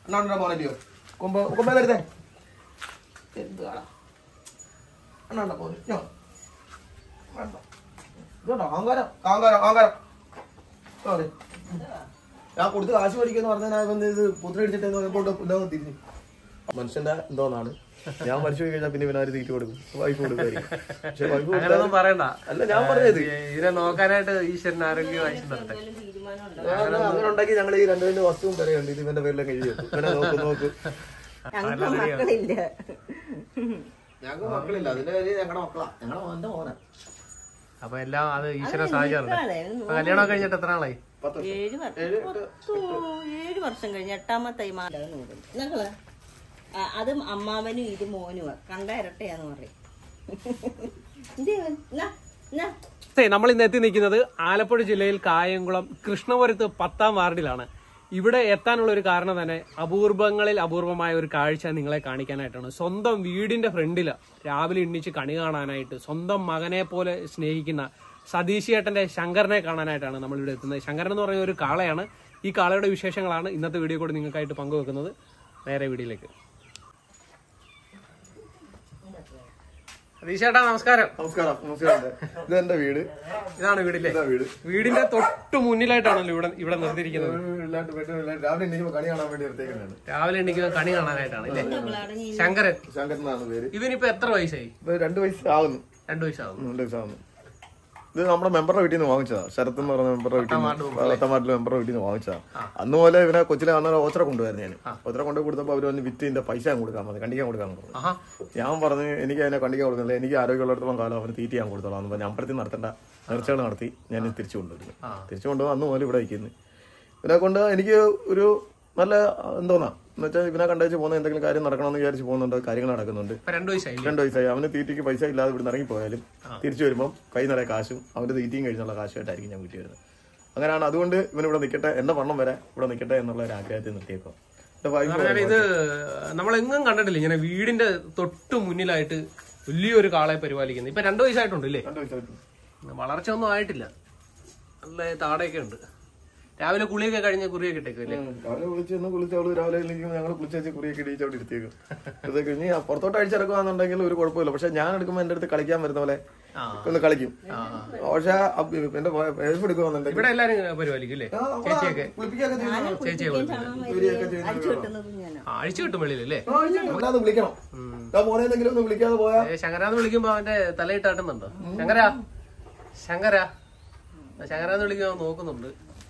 അണ്ണാ മോനല്ലയോ കൊമ്പ കൊമ്പേലെടുത്തേ എന്തുവാടാ അണ്ണാ പോര് ഞോ വേണ്ട ഇതുണ്ടോ അഹങ്കാരം അഹങ്കാരം അഹങ്കാരം അതെ ഞാൻ കൊടുത്ത് കാശ് മേടിക്കുന്നു പറഞ്ഞാൽ ഇത് പുത്രടിച്ചിട്ട് കൊണ്ട് ഇതാവും തിരിഞ്ഞു മനുഷ്യന്റെ എന്തോന്നാണ് ഞാൻ മരിച്ചു പോയി കഴിഞ്ഞാൽ പിന്നെ ഇവനാര് തീറ്റ കൊടുക്കും വൈഫ് കൊടുക്കുമായിരിക്കും പക്ഷെ വൈഫ് അങ്ങനെയൊന്നും പറയണ്ട അല്ല ഞാൻ പറഞ്ഞത് ഇതിനെ നോക്കാനായിട്ട് ഈശ്വരൻ ആരോഗ്യം വായിച്ചു തരട്ടെ അങ്ങനെ ഉണ്ടാക്കി ഞങ്ങൾ ഈ രണ്ടുപേരുടെ വസ്തുവും പറയുന്നുണ്ട് ഇത് ഇവന്റെ പേരിലൊക്കെ എഴുതി വെക്കും ഇവനെ നോക്ക് നോക്ക് ഞങ്ങൾക്ക് മക്കളില്ല ഞങ്ങൾക്ക് മക്കളില്ല അതിന്റെ പേര് ഞങ്ങളുടെ മക്കളാ ഞങ്ങളുടെ മോന്റെ മോനാ അപ്പൊ എല്ലാം അത് ഈശ്വരൻ സഹായിച്ചു മക്കളെ, തരട്ടെ അപ്പൊ കല്യാണം കഴിഞ്ഞിട്ട് എത്ര നാളായി പത്ത് വർഷം. ഏഴ് വർഷം പത്തോ, ഏഴ് വർഷം കഴിഞ്ഞ് എട്ടാമത്തെ ഞങ്ങള് ആ, അതും അമ്മാവനും ഇത് മോനുമാ കണ്ട ഇരട്ടയാന്ന് പറയും എന്ത് ചെയ്യുവാ? എന്നാ, എന്നാ. നമ്മൾ ഇന്ന് എത്തി നിൽക്കുന്നത് ആലപ്പുഴ ജില്ലയിൽ കായംകുളം കൃഷ്ണപുരത്ത് പത്താം വാർഡിലാണ് ഇവിടെ എത്താനുള്ള ഒരു കാരണം തന്നെ അപൂർവങ്ങളിൽ അപൂർവമായ ഒരു കാഴ്ച നിങ്ങളെ കാണിക്കാനായിട്ടാണ് സ്വന്തം വീടിന്റെ ഫ്രണ്ടില് രാവിലെ എണ്ണിച്ച് കണി കാണാനായിട്ട് സ്വന്തം മകനെ പോലെ സ്നേഹിക്കുന്ന സതീഷ് ചേട്ടന്റെ ശങ്കരനെ കാണാനായിട്ടാണ് നമ്മൾ ഇവിടെ എത്തുന്നത് ശങ്കരൻ എന്ന് പറയുന്ന ഒരു കാളയാണ് ഈ കാളയുടെ വിശേഷങ്ങളാണ് ഇന്നത്തെ വീഡിയോ കൂടി നിങ്ങൾക്കായിട്ട് പങ്കുവെക്കുന്നത് നേരെ വീഡിയോയിലേക്ക് സതീഷ് ചേട്ടാ നമസ്കാരം നമസ്കാരം നമസ്കാരം ഇത് എന്റെ വീട് ഇതാണ് വീടില്ലേ ഇതാ വീട് വീടിന്റെ തൊട്ട് മുന്നിലായിട്ടാണല്ലോ ഇവിടെ ഇവിടെ നിർത്തിയിരിക്കുന്നത് ഇല്ലാണ്ട് വീട്ടിൽ ഇല്ലാണ്ട് രാവിലെ എണീക്കുമ്പോ കണി കാണാൻ വേണ്ടി എടുത്തേക്കുന്നതാണ് രാവിലെ എണ്ണിക്കുന്ന കണി കാണാനായിട്ടാണ് അല്ലേ ഇവളാണ് ഈ ശങ്കരൻ ശങ്കരൻ എന്നാണ് പേര് ഇവനിപ്പോ എത്ര വയസ്സായി ഇത് രണ്ട് വയസ്സ് ആകുന്നു രണ്ടു വയസ്സാകുന്നു രണ്ട് വയസ്സാകുന്നു ഇത് നമ്മുടെ മെമ്പറുടെ വീട്ടിൽ നിന്ന് വാങ്ങിച്ചതാ ശരത് എന്ന് പറയുന്ന മെമ്പറുടെ വീട്ടിൽ നിന്ന് പത്താം വാർഡിലെ മെമ്പറുടെ വീട്ടിൽ നിന്ന് വാങ്ങിച്ചതാ അന്ന് പോലെ ഇവനെ കൊച്ചിലെ അന്നേരം ഓച്ചറ കൊണ്ടുവരുന്നു ഞാൻ ഓച്ചറ കൊണ്ടു കൊടുത്തപ്പോൾ അവർ വന്ന് വിറ്റ് ഇതിന്റെ പൈസ ഞാൻ കൊടുക്കാൻ പറഞ്ഞു കണ്ടിക്കാൻ കൊടുക്കാൻ പറഞ്ഞു ആഹാ ഞാൻ പറഞ്ഞു എനിക്ക് അതിനെ കണ്ടിക്കാൻ കൊടുക്കുന്നില്ല എനിക്ക് ആരോഗ്യമുള്ളിടത്തോളം കാലം അവന് തീറ്റ ഞാൻ കൊടുത്തോളാം എന്ന് പറഞ്ഞ് അമ്പലത്തിൽ നടത്തേണ്ട നേർച്ചകൾ നടത്തി ഞാൻ തിരിച്ചു കൊണ്ടുവരുന്നു തിരിച്ചു കൊണ്ടുപോകാൻ അന്ന് മുതൽ ഇവിടെ ഇരിക്കുന്നു ഇവനെ കൊണ്ട് എനിക്ക് ഒരു നല്ല എന്തോന്നാ എന്ന് വെച്ചാൽ ഇവനെ കണ്ടേച്ച് പോകുന്ന എന്തെങ്കിലും കാര്യം നടക്കണമെന്ന് വിചാരിച്ച് പോകുന്നുണ്ട് കാര്യങ്ങൾ നടക്കുന്നുണ്ട് ഇപ്പൊ രണ്ടു വയസ്സായി രണ്ട് വയസ്സായി അവന് തീറ്റയ്ക്ക് പൈസ ഇല്ലാതെ ഇവിടെ ഇറങ്ങിപ്പോയാലും തിരിച്ചു വരുമ്പോൾ കൈ നിറയെ കാശും അവന്റെ തീറ്റയും കഴിഞ്ഞുള്ള കാശുമായിട്ടായിരിക്കും ഞാൻ വീട്ടിൽ വരുന്നത് അങ്ങനെയാണ് അതുകൊണ്ട് ഇവൻ ഇവിടെ നിൽക്കട്ടെ എന്റെ വണ്ണം വരെ ഇവിടെ നിൽക്കട്ടെ എന്നുള്ള ഒരു ആഗ്രഹത്തിൽ നിർത്തിയേക്കോ എന്റെ വൈഫ് പറഞ്ഞാൽ ഇത് നമ്മളെങ്ങും കണ്ടിട്ടില്ല ഇങ്ങനെ വീടിന്റെ തൊട്ട് മുന്നിലായിട്ട് വലിയൊരു കാളെ പരിപാലിക്കുന്നത് ഇപ്പൊ രണ്ടു വയസ്സായിട്ടുണ്ട് ഇല്ലേ രണ്ട് വയസ്സായിട്ടുണ്ട് വളർച്ച ഒന്നും ആയിട്ടില്ല നല്ല താടയൊക്കെ ഉണ്ട് രാവിലെ കുളിയൊക്കെ കഴിഞ്ഞ് കുറിയൊക്കെ ഇട്ടേക്കും അല്ലേ ഉം. രാവിലെ വിളിച്ച് ഒന്ന് കുളിച്ച് അവള് രാവിലെ എണീക്കുമ്പോൾ ഞങ്ങൾ കുളിച്ച് വെച്ച് കുറിയൊക്കെ ഇടിച്ച് അവിടെ ഇരുത്തിയേക്കും ഇത് കഴിഞ്ഞ് ആ പുറത്തോട്ട് അടിച്ചിറക്കുവാന്നുണ്ടെങ്കിൽ ഒരു കുഴപ്പമില്ല പക്ഷെ ഞാൻ എടുക്കുമ്പോൾ എന്റെ അടുത്ത് കളിക്കാൻ വരുന്ന പോലെ ആ. ഒന്ന് കളിക്കും പക്ഷെ എന്റെ വൈഫ് എടുക്കുവാന്നുണ്ടെങ്കിൽ ഇവിടെ എല്ലാരും പരിപാലിക്കും അല്ലേ ചേച്ചിയൊക്കെ കുളിപ്പിക്കുകയൊക്കെ ചെയ്യുന്ന ചേച്ചിയെ ചാണകം വാരി അടിച്ചു കിട്ടുന്നത് ഞാനാ ആ, അഴിച്ചു കിട്ടും വെളിയിലല്ലേ അല്ലാതെ വിളിക്കണം ഞാൻ മോനെന്തെങ്കിലും ഒന്ന് വിളിക്കാതെ പോയാ ഏ, ശങ്കരാന്ന് വിളിക്കുമ്പോ അവന്റെ തലയിട്ടാട്ടുന്നുണ്ടോ ശങ്കര ശങ്കര ശങ്കരാന്ന് വിളിക്കുമ്പോ അവൻ നോക്കുന്നുണ്ട്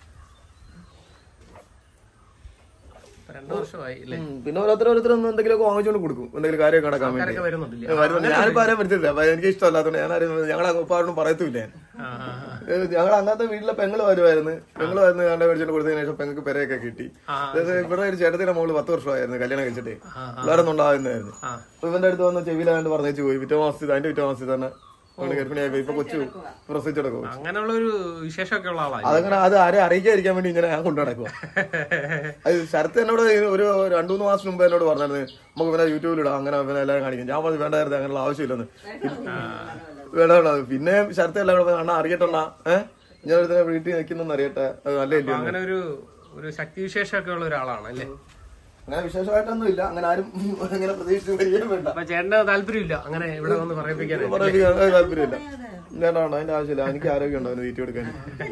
ഇപ്പൊ രണ്ടു വർഷമായി അല്ലേ ഉം. പിന്നെ ഓരോരുത്തർ ഓരോരുത്തർ ഒന്ന് എന്തെങ്കിലുമൊക്കെ വാങ്ങിച്ചുകൊണ്ട് കൊടുക്കും എന്തെങ്കിലും കാര്യമൊക്കെ നടക്കാൻ വേണ്ടി ആൾക്കാരൊക്കെ വരുന്നുണ്ടല്ലേ വരുന്നുണ്ട്. ഞാനിപ്പോ ആരെയും വരുത്തില്ല അപ്പൊ എനിക്ക് ഇഷ്ടമല്ലാത്തതുകൊണ്ട് ഞാൻ ആരും ഞങ്ങളെ ഉപ്പാരോടും പറയത്തില്ല ഞാൻ ആ, ആ, ആ. ഞങ്ങൾ അന്നത്തെ വീട്ടിലെ പെങ്ങള് വരുമായിരുന്നു പെങ്ങള് വരുന്ന കണ്ട മേടിച്ചോണ്ട് കൊടുത്തതിന് ശേഷം പെങ്ങൾക്ക് പെരയൊക്കെ കിട്ടി ആ. അതായത് ഇവിടെ ഒരു ചേട്ടത്തിന്റെ മോള് പത്ത് വർഷമായിരുന്നു കല്യാണം കഴിച്ചിട്ട് വേറെ ഉണ്ടാവുന്നതായിരുന്നു ആ. അപ്പൊ ഇവന്റെ അടുത്ത് വന്ന് ചെവിയിലാണ്ട് പറഞ്ഞേച്ച് പോയി പിറ്റേ മാസത്തിൽ അതിന്റെ പിറ്റേ മാസത്തിൽ തന്നെ അവള് ഗർഭിണിയായി പോയി ഇപ്പൊ കൊച്ചു പ്രസവിച്ചെടുക്കും അങ്ങനെയുള്ള ഒരു വിശേഷമൊക്കെ ഉള്ള ആളായി അതങ്ങനെ അത് ആരെ അറിയിക്കാതിരിക്കാൻ വേണ്ടി ഇങ്ങനെ ഞാൻ കൊണ്ടു നടക്കുക അത് ശരത്ത് എന്നോട് ഒരു രണ്ടു മൂന്ന് മാസം മുമ്പ് എന്നോട് പറഞ്ഞായിരുന്നു നമുക്ക് പിന്നെ യൂട്യൂബിൽ ഇടാം അങ്ങനെ പിന്നെ എല്ലാവരും കാണിക്കും ഞാൻ പറഞ്ഞു വേണ്ടായിരുന്നു അങ്ങനെയുള്ള ആവശ്യമില്ലെന്ന് വേണ്ട വേണ്ട പിന്നെ ശരത്ത് എല്ലാം കൂടെ അണ്ണ അറിയട്ടണ്ണ ഏഹ് ഞാൻ ഒരു വീട്ടിൽ നിൽക്കുന്നെന്ന് അറിയട്ടെ അത് നല്ല ഇല്ലയോ അങ്ങനെ ഒരു ഒരു ശക്തി വിശേഷമൊക്കെ ഉള്ള ഒരാളാണ് അല്ലേ അങ്ങനെ വിശേഷമായിട്ടൊന്നും ഇല്ല അങ്ങനെ ആരും അങ്ങനെ പ്രതീക്ഷിച്ച് വരികയും വേണ്ട അപ്പൊ ചേട്ടന് താല്പര്യമില്ല അങ്ങനെ ഇവിടെ വന്ന് പറയിപ്പിക്കാനായിട്ട് പറയാൻ അത് താല്പര്യമില്ല വേണ്ട വേണ്ട അതിന്റെ ആവശ്യമില്ല എനിക്ക് ആരോഗ്യം ഉണ്ടോ അവന് തീറ്റ കൊടുക്കാൻ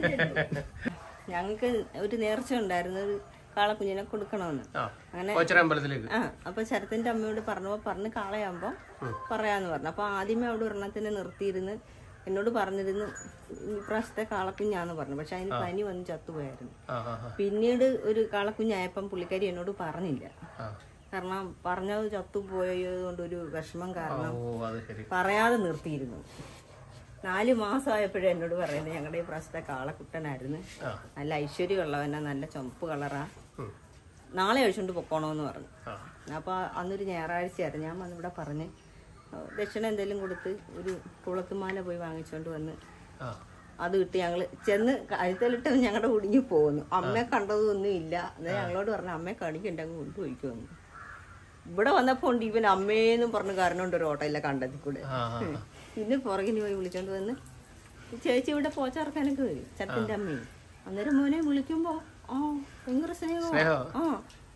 ഞങ്ങൾക്ക് ഒരു നേർച്ച ഉണ്ടായിരുന്നു ഒരു കാളക്കുഞ്ഞിനെ കൊടുക്കണമെന്ന് ആ അങ്ങനെ കൊച്ചര അമ്പലത്തിലേക്ക് ആ അപ്പൊ ശരത്തിന്റെ അമ്മയോട് പറഞ്ഞപ്പോ പറഞ്ഞ് കാളയാകുമ്പോ പറയാന്ന് പറഞ്ഞു അപ്പൊ ആദ്യമേ അവിടെ ഒരെണ്ണത്തിനെ നിർത്തിയിരുന്ന് എന്നോട് പറഞ്ഞിരുന്നു ഈ പ്രാവശ്യത്തെ കാളക്കുഞ്ഞാന്ന് പറഞ്ഞു പക്ഷെ അതിന് പനി വന്ന് ചത്തുപോയായിരുന്നു ആ ആ ആ, പിന്നീട് ഒരു കാളക്കുഞ്ഞായപ്പം പുള്ളിക്കാരി എന്നോട് പറഞ്ഞില്ല ആ കാരണം പറഞ്ഞത് ചത്തുപോയത് കൊണ്ട് ഒരു വിഷമം കാരണം ഓ അത് ശരി പറയാതെ നിർത്തിയിരുന്നു നാല് മാസമായപ്പോഴേ എന്നോട് പറയുന്നത് ഞങ്ങളുടെ ഈ പ്രാവശ്യത്തെ കാളക്കുട്ടനായിരുന്നു ആ. നല്ല ഐശ്വര്യമുള്ളവനാ നല്ല ചുമപ്പ് കളറാ ഉം. നാളെ അഴിച്ചുകൊണ്ട് പൊക്കോണമെന്ന് പറഞ്ഞു ആ അപ്പോൾ അന്നൊരു ഞായറാഴ്ചയായിരുന്നു ഞാൻ വന്നിവിടെ പറഞ്ഞ് ഏഹ്, ദക്ഷിണ എന്തെങ്കിലും കൊടുത്ത് ഒരു കുളത്തുമാല പോയി വാങ്ങിച്ചുകൊണ്ട് വന്ന് ആ അത് കിട്ടി ഞങ്ങൾ ചെന്ന് കഴുത്തലിട്ട് ഞങ്ങളുടെ കുടുങ്ങി പോകുന്നു അമ്മയെ കണ്ടതൊന്നും ഇല്ല എന്നാൽ ഞങ്ങളോട് പറഞ്ഞു അമ്മയെ കാണിക്കണ്ടെങ്കിൽ കൊണ്ടുപോയിക്കുമെന്ന് ഇവിടെ വന്നപ്പോൾ ഉണ്ട് ഇവൻ അമ്മേന്നും പറഞ്ഞ് കാരണമുണ്ട് ഒരു ഓട്ടയില്ല കണ്ടത്തിൽ കൂടെ ആ, ആ, പിന്നെ പുറകിന് പോയി വിളിച്ചോണ്ട് വന്ന് ചേച്ചി ഇവിടെ പോച്ചറക്കാനൊക്കെ വരും ചട്ടിന്റെ അമ്മയും അന്നേരം മോനെ വിളിക്കുമ്പോ ആ ഭയങ്കര സ്നേഹം സ്നേഹം. ആ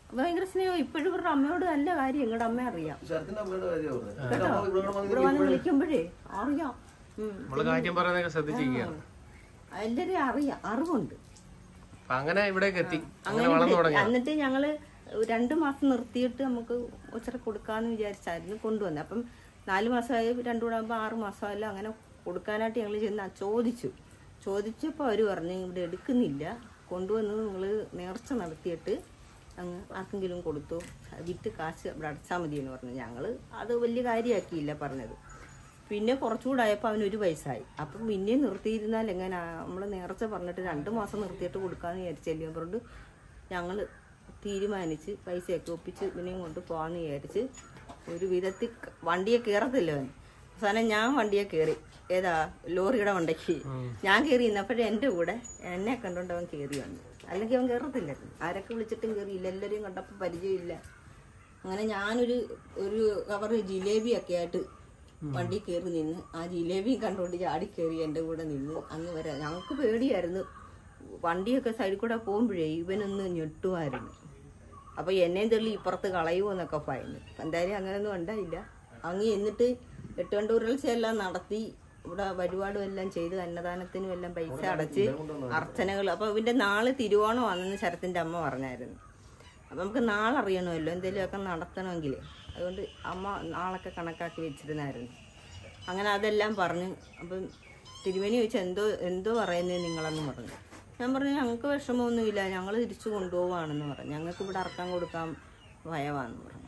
ഭയങ്കര സ്നേഹം ഇപ്പോഴും ഇവരുടെ അമ്മയോട് നല്ല കാര്യം ഇങ്ങടെ അമ്മ അറിയാം ശരത്തിന്റെ അമ്മയുടെ കാര്യം പറഞ്ഞത്. കേട്ടോ അമ്മ ഇവിടെ വന്ന് ഇവിടെ വന്ന് വിളിക്കുമ്പോഴേ അറിയാം ഉം. നമ്മള് കാര്യം പറയുന്നതൊക്കെ ശ്രദ്ധിച്ചിരിക്കുകയാണ് എല്ലാരെയും അറിയാം അറിവുണ്ട് അപ്പൊ അങ്ങനെ ഇവിടേക്ക് എത്തി അങ്ങനെ അങ്ങനെ വളർന്നു ഇവിടെ- തുടങ്ങി എന്നിട്ട് ഞങ്ങള് രണ്ടു മാസം നിർത്തിയിട്ട് നമുക്ക് ഒച്ചറ കൊടുക്കാന്ന് വിചാരിച്ചായിരുന്നു കൊണ്ടുവന്നത് അപ്പം നാല് മാസമായി രണ്ടു കൂടെ ആകുമ്പോൾ ആറ് മാസമല്ല അങ്ങനെ കൊടുക്കാനായിട്ട് ഞങ്ങൾ ചെന്ന് ചോദിച്ചു ചോദിച്ചപ്പോൾ അവർ പറഞ്ഞു ഇവിടെ എടുക്കുന്നില്ല കൊണ്ടുവന്ന് നിങ്ങൾ നേർച്ച നടത്തിയിട്ട് അങ്ങ് ആർക്കെങ്കിലും കൊടുത്തു വിറ്റ് കാശ് ഇവിടെ അടച്ചാൽ മതി എന്ന് പറഞ്ഞു ഞങ്ങൾ അത് വലിയ കാര്യമാക്കിയില്ല പറഞ്ഞത് പിന്നെ കുറച്ചുകൂടെ ആയപ്പോൾ അവനൊരു വയസ്സായി അപ്പം പിന്നെ നിർത്തിയിരുന്നാൽ എങ്ങനെ നമ്മൾ നേർച്ച പറഞ്ഞിട്ട് രണ്ട് മാസം നിർത്തിയിട്ട് കൊടുക്കാമെന്ന് വിചാരിച്ചല്ലേ പറഞ്ഞിട്ട് ഞങ്ങൾ തീരുമാനിച്ച് പൈസയൊക്കെ ഒപ്പിച്ച് ഇവനെയും കൊണ്ട് പോകാമെന്ന് വിചാരിച്ച് ഒരു വിധത്തിൽ ക- വണ്ടിയെ കയറത്തില്ല അവൻ അവസാനം ഞാൻ വണ്ടിയെ കയറി ഏതാ ലോറിയുടെ വണ്ടയ്ക്ക് ഞാൻ കയറി ഇന്നപ്പോഴേ എൻ്റെ കൂടെ എന്നെ കണ്ടുകൊണ്ട് അവൻ കയറി വന്നു അല്ലെങ്കിൽ അവൻ കയറത്തില്ലായിരുന്നു ആരൊക്കെ വിളിച്ചിട്ടും കയറിയില്ല എല്ലാവരെയും കണ്ടപ്പോൾ പരിചയമില്ല അങ്ങനെ ഞാനൊരു ഒരു കവർ ജിലേബിയൊക്കെ ആയിട്ട് വണ്ടി കയറി നിന്ന് ആ ജിലേബിയും കണ്ടുകൊണ്ട് ചാടി കയറി എൻ്റെ കൂടെ നിന്ന് അങ്ങ് വരെ ഞങ്ങൾക്ക് പേടിയായിരുന്നു വണ്ടിയൊക്കെ സൈഡിൽ കൂടെ പോകുമ്പോഴേ ഇവനൊന്ന് ഞെട്ടുമായിരുന്നു അപ്പോൾ എന്നെയും തള്ളി ഇപ്പുറത്ത് കളയുമോ എന്നൊക്കെ ഭയന്ന് എന്തായാലും അങ്ങനെയൊന്നും ഉണ്ടായില്ല അങ്ങ് എന്നിട്ട് എട്ടുകണ്ടൂരൽസയെല്ലാം നടത്തി ഇവിടെ വഴിപാടും എല്ലാം ചെയ്ത് അന്നദാനത്തിനും എല്ലാം പൈസ അടച്ച് അർച്ചനകൾ അപ്പോൾ ഇവൻ്റെ നാളെ തിരുവോണമാണെന്ന് ശരത്തിൻ്റെ അമ്മ പറഞ്ഞായിരുന്നു അപ്പം നമുക്ക് നാളെ അറിയണമല്ലോ എന്തെങ്കിലുമൊക്കെ നടത്തണമെങ്കിൽ അതുകൊണ്ട് അമ്മ നാളൊക്കെ കണക്കാക്കി വെച്ചിരുന്നായിരുന്നു അങ്ങനെ അതെല്ലാം പറഞ്ഞു അപ്പം തിരുമേനി ചോദിച്ചാൽ എന്തോ എന്തോ പറയുന്നത് നിങ്ങളെന്ന് പറഞ്ഞു ഞാൻ പറഞ്ഞു ഞങ്ങൾക്ക് വിഷമമൊന്നുമില്ല ഞങ്ങൾ തിരിച്ചു കൊണ്ടുപോവാണെന്ന് പറഞ്ഞു ഞങ്ങൾക്ക് ഇവിടെ അറക്കാൻ കൊടുക്കാൻ ഭയമാണെന്ന് പറഞ്ഞു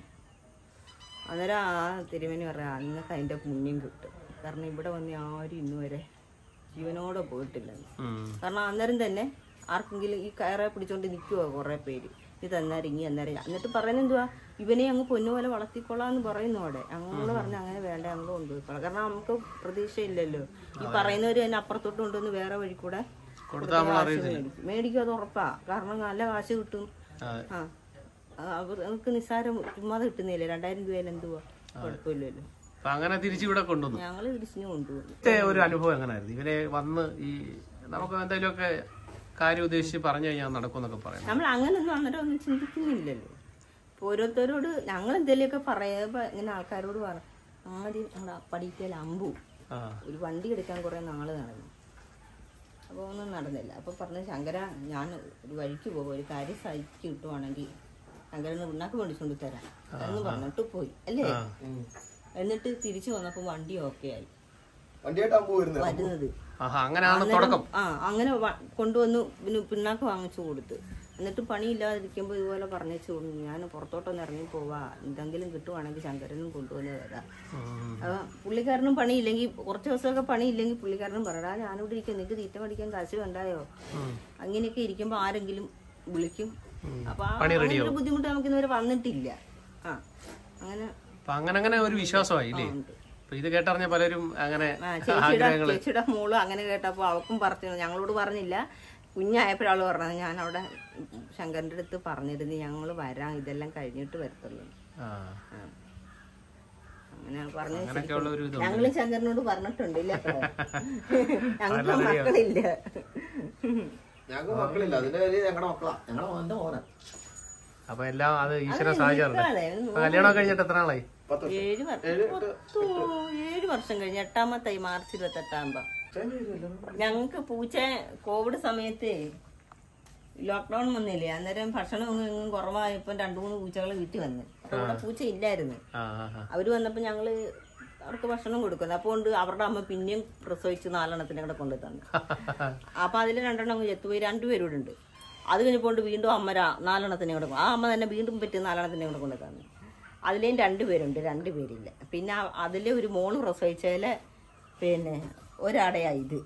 അന്നേരം ആ തിരുമേനി പറയാം നിങ്ങൾക്ക് അതിൻ്റെ പുണ്യം കിട്ടും കാരണം ഇവിടെ വന്ന് ആരും ഇന്ന് വരെ ജീവനോടെ പോയിട്ടില്ലെന്ന് കാരണം അന്നേരം തന്നെ ആർക്കെങ്കിലും ഈ കയറെ പിടിച്ചോണ്ട് നിൽക്കുവോ കുറേ പേര് ഇത് അന്നേരം ഇങ്ങി അന്നേരം ഇങ്ങി. എന്നിട്ട് പറയുന്നത് എന്തുവാ ഇവനെ അങ്ങ് പൊന്നുപോലെ വളർത്തിക്കൊള്ളാന്ന് പറയുന്നു അവിടെ ഞങ്ങൾ പറഞ്ഞ അങ്ങനെ വേണ്ട ഞങ്ങൾ കൊണ്ടുപോയിക്കോളാം കാരണം നമുക്ക് പ്രതീക്ഷയില്ലല്ലോ ഈ പറയുന്നവർ തന്നെ അപ്പുറത്തോട്ട് കൊണ്ടുവന്ന് വേറെ വഴി കൂടെ കൊടുത്ത കാശ് മേടിക്കും മേടിക്കും അത് ഉറപ്പാ കാരണം നല്ല കാശ് കിട്ടും അതെ. ആ ആ, അവർ- അവർക്ക് നിസ്സാരം ചുമ്മാതെ കിട്ടുന്നില്ലേ രണ്ടായിരം രൂപയിൽ എന്തുവാ കുഴപ്പമില്ലല്ലോ അപ്പൊ അങ്ങനെ തിരിച്ചു ഇവിടെ കൊണ്ടുവന്നു ഞങ്ങൾ തിരിച്ചു കൊണ്ടുപോകും ഇത്തെ ഒരു അനുഭവം എങ്ങനെയായിരുന്നു ഇവരെ വന്ന് ഈ നമുക്ക് എന്തെങ്കിലുമൊക്കെ കാര്യം ഉദ്ദേശിച്ച് പറഞ്ഞു കഴിഞ്ഞാൽ നടക്കുമെന്നൊക്കെ പറയാം നമ്മൾ അങ്ങനൊന്നും അന്നേരം ഒന്നും ചിന്തിക്കുന്നില്ലല്ലോ ഇപ്പൊ ഓരോരുത്തരോട് ഞങ്ങൾ എന്തെങ്കിലുമൊക്കെ പറയുമ്പോ ഇങ്ങനെ ആൾക്കാരോട് പറ ആദ്യം നമ്മുടെ പടിക്കൽ അമ്പു ആ ഒരു വണ്ടി എടുക്കാൻ കുറെ നാള് നടന്നു അപ്പോൾ ഒന്നും നടന്നില്ല അപ്പോൾ പറഞ്ഞു ശങ്കര ഞാൻ ഒരു വഴിക്ക് പോകും ഒരു കാര്യം സഹിക്ക് കിട്ടുവാണെങ്കിൽ ശങ്കരന് ഉണ്ണാക്ക് മേടിച്ചുകൊണ്ട് തരാം എന്ന് പറഞ്ഞിട്ട് പോയി അല്ലേ എന്നിട്ട് തിരിച്ചു വന്നപ്പോൾ വണ്ടി ഓക്കെ ആയി വണ്ടിയായിട്ടാകുമ്പോ വരുന്നത് വരുന്നത് ആഹാ അങ്ങനെയാണ് തുടക്കം ആ അങ്ങനെ വ- കൊണ്ടുവന്ന് പിന്നെ പിണ്ണാക്ക് വാങ്ങിച്ചു കൊടുത്ത് എന്നിട്ട് പണിയില്ലാതിരിക്കുമ്പോൾ ഇതുപോലെ പറഞ്ഞേച്ചു കൊടുത്തു ഞാൻ പുറത്തോട്ടൊന്ന് ഇറങ്ങി പോവാ എന്തെങ്കിലും കിട്ടുവാണെങ്കിൽ ശങ്കരനും കൊണ്ടുവന്ന് തരാം ഉം. അപ്പൊ പുള്ളിക്കാരനും പണിയില്ലെങ്കിൽ കുറച്ച് ദിവസമൊക്കെ പണിയില്ലെങ്കിൽ പുള്ളിക്കാരനും പറയടാ ഞാനിവിടെ ഇരിക്കും നിനക്ക് തീറ്റ മേടിക്കാൻ കാശ് വേണ്ടായോ അങ്ങനെയൊക്കെ ഇരിക്കുമ്പോൾ ആരെങ്കിലും വിളിക്കും അപ്പൊ ആ അങ്ങനെ ഒരു ബുദ്ധിമുട്ട് നമുക്ക് ഇന്നുവരെ വന്നിട്ടില്ല ആ അങ്ങനെ അപ്പൊ അങ്ങനെ അങ്ങനെ ഒരു വിശ്വാസമായി ഇല്ലേ ഉണ്ട്. അപ്പൊ ഇത് കേട്ടറിഞ്ഞ പലരും അങ്ങനെ ആ ചേച്ചിയുടെ ചേച്ചിയുടെ മോള് അങ്ങനെ കേട്ടപ്പോൾ അവൾക്കും പറഞ്ഞു ഞങ്ങളോട് പറഞ്ഞില്ല കുഞ്ഞായപ്പോഴാള് പറഞ്ഞത് ഞാൻ അവിടെ ശങ്കരൻ്റെ അടുത്ത് പറഞ്ഞിരുന്നു ഞങ്ങൾ വരാം ഇതെല്ലാം കഴിഞ്ഞിട്ട് വരത്തുള്ളൂ ആ ആ. അങ്ങനെ പറഞ്ഞു അങ്ങനെയൊക്കെയുള്ള ഒരു ഇത് ഞങ്ങള് ശങ്കരനോട് പറഞ്ഞിട്ടുണ്ട് ഇല്ല ഞങ്ങൾക്ക് മക്കളില്ല ഞങ്ങൾക്ക് മക്കളില്ല അതിന്റെ കാര്യം ഞങ്ങളുടെ മക്കളാ ഞങ്ങളുടെ മോന്റെ മോനാ അപ്പൊ എല്ലാം അത് ഈശ്വര സഹായിച്ചാറുണ്ട് മക്കളെ, ഒന്ന് കല്യാണം കഴിഞ്ഞിട്ട് എത്ര നാളായി പത്ത് വർഷം ഏഴ് വർഷം പത്തോ, ഏഴ് വർഷം കഴിഞ്ഞ് എട്ടാമത്തെ മാർച്ച് ഇരുപത്തെട്ടാകുമ്പോ ചേച്ചി വരുമല്ലോ. ഞങ്ങൾക്ക് പൂച്ച കോവിഡ് സമയത്ത് ലോക്ക്ഡൌൺ വന്നില്ലേ അന്നേരം ഭക്ഷണം ഒന്നും എങ്ങും കുറവായപ്പോൾ രണ്ടു മൂന്ന് പൂച്ചകൾ വീട്ടിൽ വന്ന് അപ്പൊ ഇവിടെ പൂച്ച ഇല്ലായിരുന്നു ആ ആ ആ. അവര് വന്നപ്പോൾ ഞങ്ങള് അവർക്ക് ഭക്ഷണം കൊടുക്കുന്നു അപ്പോൾ കൊണ്ട് അവരുടെ അമ്മ പിന്നെയും പ്രസവിച്ച് നാലെണ്ണത്തിനെ കൂടെ കൊണ്ടു തന്നു അപ്പൊ അതിൽ രണ്ടെണ്ണം അങ്ങ് ചത്തുപോയി രണ്ടുപേരും ഇവിടെ ഉണ്ട് അത് കഴിഞ്ഞപ്പോൾ വീണ്ടും അമ്മ രാ- നാലെണ്ണത്തിനെ കൂടെ കൊ- ആ അമ്മ തന്നെ വീണ്ടും പറ്റി നാലെണ്ണത്തിനെ കൂടെ കൊണ്ടു തന്നു അതിലേയും രണ്ടുപേരുണ്ട് രണ്ടുപേരില്ല പിന്നെ ആ- അതിലെ ഒരു മോള് പ്രസവിച്ചതില് പിന്നെ ഒരാടയായി ഇത്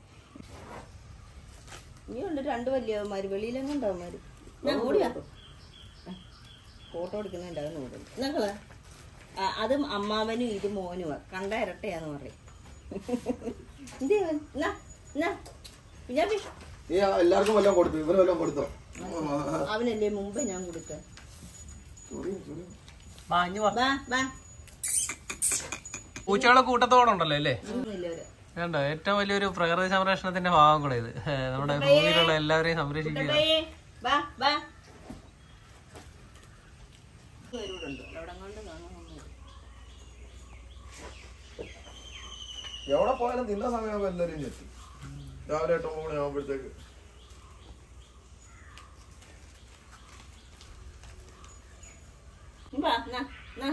ഇനിയുണ്ട് രണ്ട് വലിയവന്മാര് വെളിയിലെങ്ങുണ്ടാവന്മാര് ഞാൻ ഓടിയാ ഫോട്ടോ എടുക്കുന്നുണ്ടാവും നോക്കുന്നു ഞങ്ങള് ആ, അത് അമ്മാവനും ഇത് മോനുമാ കണ്ട ഇരട്ടയാന്ന് പറയും എന്തേ ഇവൻ? എന്നാ, എന്നാ, കുഞ്ഞാപ്പി. നീ ആ എല്ലാവർക്കും വല്ലതും കൊടുത്തു ഇവന് വല്ലതും കൊടുത്തോ അവനല്ലേ മുമ്പ് ഞാൻ കൊടുത്ത സോറി സോറി വാ, ഇഞ്ഞ് വാ. വാ വാ പൂച്ചകളെ കൂട്ടത്തോടുണ്ടല്ലോ അല്ലേ ഒന്നുമില്ല അവര്. വേണ്ട ഏറ്റവും വലിയൊരു പ്രകൃതി സംരക്ഷണത്തിന്റെ ഭാഗം കൂടെ ഇത് ഏ, നമ്മുടെ ഭൂമിയിലുള്ള എല്ലാവരെയും സംരക്ഷിക്കുക കുട്ടപ്പേ, വാ വാ പേരൂടുണ്ട് അവിടെ കൊണ്ട് കാണുന്നു എവിടെ പോയാലും തിന്ന സമയമാകുമ്പോൾ എല്ലാവരും ചെത്തി രാവിലെ എട്ട് ഒമ്പത് മണി ആകുമ്പോഴത്തേക്ക് വാ നാ നാ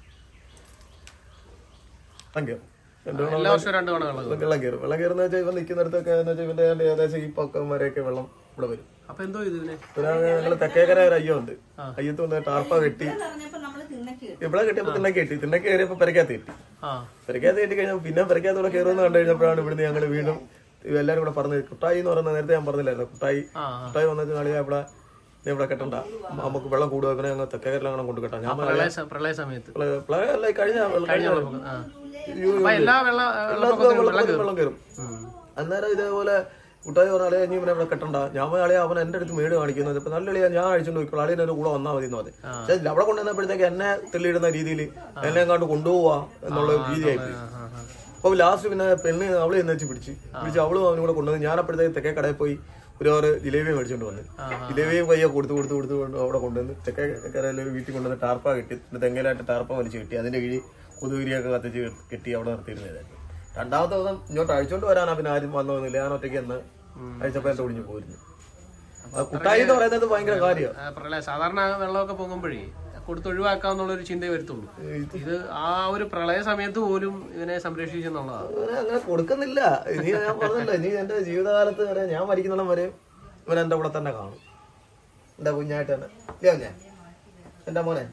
വെള്ളം കയറും എൻ്റെ എല്ലാ വർഷവും രണ്ട് തവണ വെള്ളം കയറും. വെള്ളം കയറും വെള്ളം കയറുന്ന വെച്ചാൽ ഇവൻ നിൽക്കുന്നിടത്തൊക്കെ എന്ന് വെച്ചാൽ ഇവന്റെ ഏതാണ്ട് ഏകദേശം ഈ പക്കം വരെയൊക്കെ വെള്ളം ഇവിടെ വരും അപ്പൊ എന്തോ ഇത് ഇതിനെ പിന്നെ ഞങ്ങൾ തെക്കേക്കര ഒരു അയ്യോ ഉണ്ട് അയ്യത്ത് വന്ന് ടാർപ്പ കെട്ടി പറഞ്ഞപ്പോ നമ്മള് തിന്നക്ക് കിട്ടും ഇവിടെ കെട്ടിയപ്പോ തിണ്ണക്ക് കെട്ടി തിണ്ണക്ക് കയറിയപ്പോ പെരക്കകത്ത് കെട്ടി ആ പെരക്കകത്ത് കെട്ടി കഴിഞ്ഞാൽ പിന്നെ പെരക്കകത്ത് ഇവിടെ കയറുമെന്ന് കണ്ടു കഴിഞ്ഞപ്പോഴാണ് ഇവിടുന്ന് ഞങ്ങൾ വീണ്ടും എല്ലാരും കൂടെ പറഞ്ഞത് കുട്ടായി എന്ന് പറയുന്നത് നേരത്തെ ഞാൻ പറഞ്ഞില്ലായിരുന്നു കുട്ടായി ആ കുട്ടായി വന്നിട്ട് നാളെ ഇവിടെ നീ ഇവിടെ കെട്ടണ്ട നമുക്ക് വെള്ളം കൂടുക പിന്നെ ഞങ്ങൾ തെക്കേക്കരയിൽ അങ്ങനെ കൊണ്ട് കെട്ടാം ഞാൻ പ്രളയ സ- പ്രളയ സമയത്ത് പ്ല- അല്ല, ഈ കഴിഞ്ഞ കഴിഞ്ഞ ആ. അപ്പൊ എല്ലാ വെള്ള എല്ലാത്തിലും വെള്ളം വെള്ളം കയറും അന്നേരം ഇതേപോലെ കുട്ടായി പറഞ്ഞ അളിയാ നീ ഇവനെ ഇവിടെ കെട്ടണ്ട ഞാൻ പോയി അളിയാ അവൻ എന്റെ അടുത്ത് മേട് കാണിക്കുന്നത് ഇപ്പൊ നല്ല അളിയാ ഞാൻ അഴിച്ചോണ്ട് പോയിക്കോളാം അളിയൻ എന്റെ കൂടെ വന്നാൽ മതി എന്ന് പറഞ്ഞു പക്ഷെ അവിടെ കൊണ്ടുവന്നപ്പോഴത്തേക്ക് എന്നെ തെള്ളിയിടുന്ന രീതിയിൽ എന്നെ കണ്ട് കൊണ്ടുപോവാ എന്നുള്ള ഒരു രീതിയായി പോയി ആ, ആ, ആ. അപ്പൊ ലാസ്റ്റ് പിന്നെ പെണ്ണ് അവള് എന്ന് വെച്ച് പിടിച്ച് പിടിച്ച് അവളും അവനും കൂടെ കൊണ്ടുവന്ന് ഞാൻ അപ്പോഴത്തേക്ക് തെക്കേ കടയിൽ പോയി ഒരു ഓറ് ജിലേബി മേടിച്ചോണ്ട് വന്ന് ജിലേബിയും പയ്യെ കൊടുത്ത് കൊടുത്ത് കൊടുത്ത് കൊണ്ട് അവിടെ കൊണ്ടുവന്ന് തെക്കേ കരയിൽ ഒരു വീട്ടിൽ കൊണ്ടുവന്ന് ടാർപ്പ കെട്ടി എന്നിട്ട് തെങ്ങയിലായിട്ട് ടാർപ്പ വലിച്ച് കെട്ടി അതിന്റെ കീഴിൽ കൊതുകുരിയൊക്കെ കത്തിച്ച് കെട്ടി അവിടെ നിർത്തിയിരുന്നതായിരുന്നു രണ്ടാമത്തെ ദിവസം ഇങ്ങോട്ട് അഴിച്ചോണ്ട് വരാനാ പിന്നെ ആരും വന്നോന്നില്ല ഞാൻ ഒറ്റയ്ക്ക് എന്ന് അഴിച്ചപ്പോ എന്റെ ഒടിഞ്ഞു പോയിരുന്നു ആ കുട്ടായി എന്ന് പറയുന്നത് ഭയങ്കര കാര്യമാണ് ആ, പ്രളയ സാധാരണ വെള്ളമൊക്കെ പൊങ്ങുമ്പോഴേ കൊടുത്തൊഴിവാക്കാന്നുള്ള ഒരു ചിന്തയെ വരുത്തുള്ളൂ ഇത് ആ ഒരു പ്രളയ സമയത്ത് പോലും ഇവനെ സംരക്ഷിച്ചെന്നുള്ളതാണ് അങ്ങനെ അങ്ങനെ കൊടുക്കുന്നില്ല ഇനി ഞാൻ പറഞ്ഞല്ലോ ഇനി എന്റെ ജീവിതകാലത്ത് വരെ ഞാൻ മരിക്കുന്നിടം വരെ ഇവൻ എന്റെ കൂടെ തന്നെ കാണും എന്റെ കുഞ്ഞായിട്ട് തന്നെ ഇല്ലയോ ഞാൻ എന്റെ മോനെ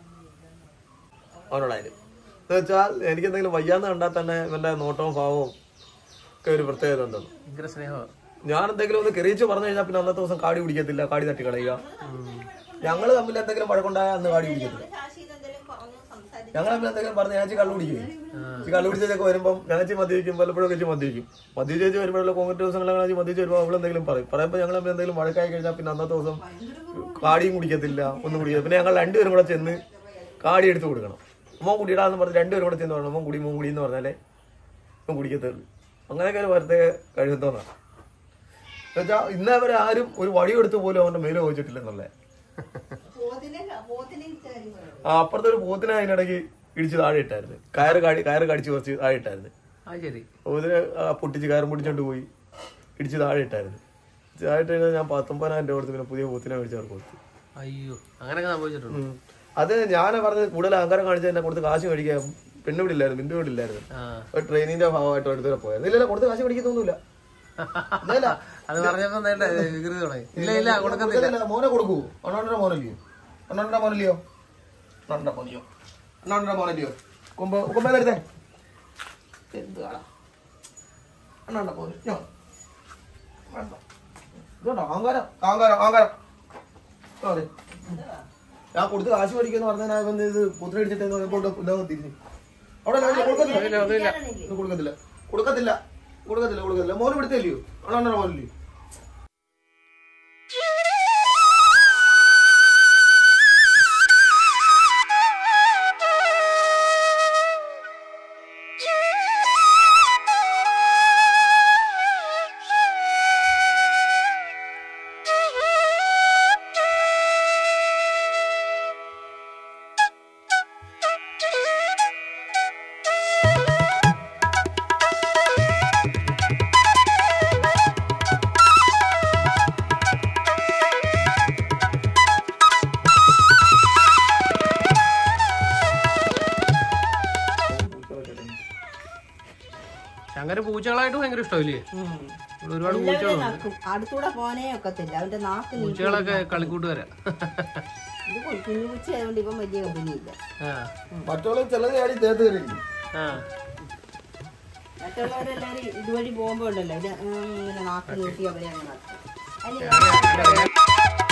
അവനോടായാലും എന്ന് വെച്ചാൽ എനിക്ക് എന്തെങ്കിലും വയ്യാന്ന് കണ്ടാൽ തന്നെ ഇവന്റെ നോട്ടവും ഭാവവും ഒക്കെ ഒരു പ്രത്യേകത ഉണ്ടെന്ന് ഭയങ്കര സ്നേഹമാണ് ഞാൻ എന്തെങ്കിലും ഒന്ന് കെറിയിച്ച് പറഞ്ഞു കഴിഞ്ഞാൽ പിന്നെ അന്നത്തെ ദിവസം കാടി പിടിക്കത്തില്ല കാടി തട്ടി കളയുക ഞങ്ങള് തമ്മിൽ എന്തെങ്കിലും വഴക്കുണ്ടായാൽ അന്ന് കാടി പിടിക്കത്തില്ല കാശിന്ന് എന്തെങ്കിലും പറഞ്ഞു സംസാരിക്കും ഞങ്ങൾ തമ്മിൽ എന്തെങ്കിലും പറഞ്ഞ് ഞാച്ചി കള്ളു കുടിക്കും ഈ കള്ളു കുടിച്ചൊക്കെ വരുമ്പോൾ ഞാച്ചി മദ്യപിക്കും പലപ്പോഴും വെച്ച് മദ്യപിക്കും മദ്യപിച്ച് വരുമ്പോഴുള്ള കോൺഗ്രസ് ദിവസങ്ങളെ മദ്യപിച്ച് വരുമ്പോൾ അവൾ എന്തെങ്കിലും പറയും പറയുമ്പോൾ ഞങ്ങൾ തമ്മിൽ എന്തെങ്കിലും വഴക്കായി കഴിഞ്ഞാൽ പിന്നെ അന്നത്തെ ദിവസം കാടിയും കുടിക്കത്തില്ല ഒന്നും കുടിക്കത്തില്ല പിന്നെ ഞങ്ങൾ രണ്ടുപേരും കൂടെ ചെന്ന് കാടി എടുത്ത് കൊടുക്കണം മോൻ കുടിയിടാന്ന് പറഞ്ഞ് രണ്ടുപേരും കൂടെ ചെന്ന് പറയണം മോൻ കുടി മോൻ കുടി എന്ന് പറഞ്ഞാലേ മോൻ കുടിക്കത്തുള്ളൂ അങ്ങനെയൊക്കെ ഒരു പ്രത്യേക കഴിവത്തോന്നാണ് എന്നുവെച്ചാൽ ഇന്നേ വരെ ആരും ഒരു വടി എടുത്ത് പോലും അവന്റെ മേലെ ചോദിച്ചിട്ടില്ലെന്നുള്ളേ പോത്തിനെ പോത്തിനെ ഇട്ടായിരുന്നു ആ അപ്പുറത്തെ ഒരു പോത്തിനെ അതിനിടയ്ക്ക് ഇടിച്ച് താഴെ ഇട്ടായിരുന്നു കയറ് കാടി കയറ് കടിച്ച് കുറച്ച് താഴെ ഇട്ടായിരുന്നു ആ ശരി പോത്തിനെ ആ പൊട്ടിച്ച് കയറും പൊട്ടിച്ചോണ്ട് പോയി ഇടിച്ച് താഴെ ഇട്ടായിരുന്നു താഴെ ഇട്ട് കഴിഞ്ഞാൽ ഞാൻ പത്തൊമ്പതിനായിരം രൂപ കൊടുത്ത് പിന്നെ പുതിയ പോത്തിനെ മേടിച്ച് അവർക്ക് കൊടുത്തു അയ്യോ അങ്ങനെയൊക്കെ സംഭവിച്ചിട്ടുണ്ട് ഉം. അത് ഞാൻ പറഞ്ഞത് കൂടുതൽ അഹങ്കാരം കാണിച്ച് എന്നെ കൊടുത്ത് കാശ് മേടിക്കാൻ പെണ്ണ് വിടില്ലായിരുന്നു ബിന്ദു വിടില്ലായിരുന്നു ആ ഒരു ട്രെയിനിന്റെ ഭാഗമായിട്ട് അടുത്ത് വരെ പോയത് ഇല്ലല്ല കൊടുത്ത് കാശ് മേടിക്കത്തൊന്നുമില്ല ഇല്ലല്ല അത് പറഞ്ഞപ്പോ നേരത്തെ വികൃതി തുടങ്ങി ഇല്ല ഇല്ല കൊടുക്കത്തില്ല കൊടുക്കത്തില്ല. മോനെ കൊടുക്കൂ അണ്ണാണ്ടര മോനല്ലയോ അണ്ണാണ്ടര മോനല്ലയോ അണ്ണാണ്ടര മോനല്ലയോ അണ്ണാണ്ടര മോനല്ലയോ കൊമ്പ കൊമ്പേലെടുത്തേ എന്ത് കാണാ അണ്ണാണ്ട മോന് ഞാ വേണ്ട ഇതുണ്ടോ അഹങ്കാരം അഹങ്കാരം അഹങ്കാരം ആ, അതെ. ഞാൻ കൊടുത്ത് കാശ് മേടിക്കുന്ന പറഞ്ഞാൽ ഇവൻ ഇത് പുത്രടിച്ചിട്ട് തിരിഞ്ഞു അവിടെ ഇല്ല, ഇല്ല, കൊടുക്കത്തില്ല ഒന്നുമില്ല ഇത് കൊടുക്കത്തില്ല കൊടുക്കത്തില്ല കൊടുക്കത്തില്ല കൊടുക്കത്തില്ല മോന് പിടുത്തല്ലയോ അണ്ണാണ്ടര മോനല്ലയോ ശങ്കര പൂച്ചകളായിട്ട് ഭയങ്കര ഇഷ്ടമില്ലേ ഇവിടെ ഒരുപാട് പൂച്ചകളുണ്ട് നക്കും അടുത്തൂടെ പോനേ ഒക്കത്തില്ല അവന്റെ നാക്ക് നീട്ടി പൂച്ചകളൊക്കെ കളിക്കൂട്ടുകാരാ ഇത് കൊ- കുഞ്ഞു പൂച്ച ആയതുകൊണ്ട് ഇവൻ വലിയ കമ്പനിയില്ല ആ മറ്റുള്ള ചിലത് ചാടി തേത്ത് കയറിയിരിക്കും ആ മറ്റുള്ളവരെല്ലാരും ഇതുവഴി പോകുമ്പോ ഉണ്ടല്ലോ ഇത് ഇങ്ങനെ നാക്ക് നീട്ടി അവരെ അങ്ങനെ നടക്കും. അതിന്